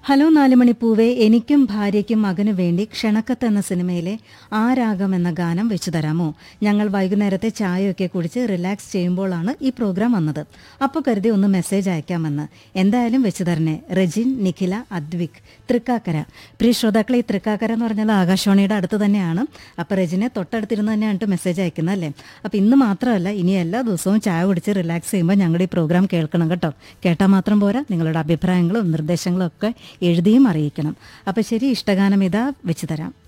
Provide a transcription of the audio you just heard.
hello നാലുമണിപ്പൂവേ എനിക്കും ഭാര്യയ്ക്കും മകനു വേണ്ടി ക്ഷണക്കത്ത് എന്ന സിനിമയിലെ ആരാഗം എന്ന ഗാനം വെച്ചു തരാമോ ഞങ്ങൾ വൈകുന്നേരത്തെ ചായയൊക്കെ കുടിച്ച് റിലാക്സ് ചെയ്യുമ്പോഴാണ് ഈ പ്രോഗ്രാം വന്നത് അപ്പോൾ കരുതി ഒന്ന് മെസ്സേജ് അയക്കാമെന്ന് എന്തായാലും വെച്ചു തരണേ റെജിൻ നിഖില അദ്വിക് തൃക്കാക്കര പ്രിയ ശ്രോതാക്കളെ ഈ തൃക്കാക്കര എന്ന് പറഞ്ഞാൽ ആകാശവാണിയുടെ അടുത്ത് തന്നെയാണ് അപ്പോൾ റെജിനെ തൊട്ടടുത്തിരുന്ന് തന്നെയാണ് മെസ്സേജ് അയക്കുന്നത് അല്ലേ അപ്പോൾ ഇന്ന് മാത്രമല്ല ഇനി എല്ലാ ദിവസവും ചായ കുടിച്ച് റിലാക്സ് ചെയ്യുമ്പോൾ ഞങ്ങളുടെ ഈ പ്രോഗ്രാം കേൾക്കണം കേട്ടോ കേട്ടാൽ മാത്രം പോരാ നിങ്ങളുടെ അഭിപ്രായങ്ങളും നിർദ്ദേശങ്ങളും ഒക്കെ എഴുതിയും അറിയിക്കണം അപ്പോൾ ശരി ഇഷ്ടഗാനം ഇതാ വെച്ച് തരാം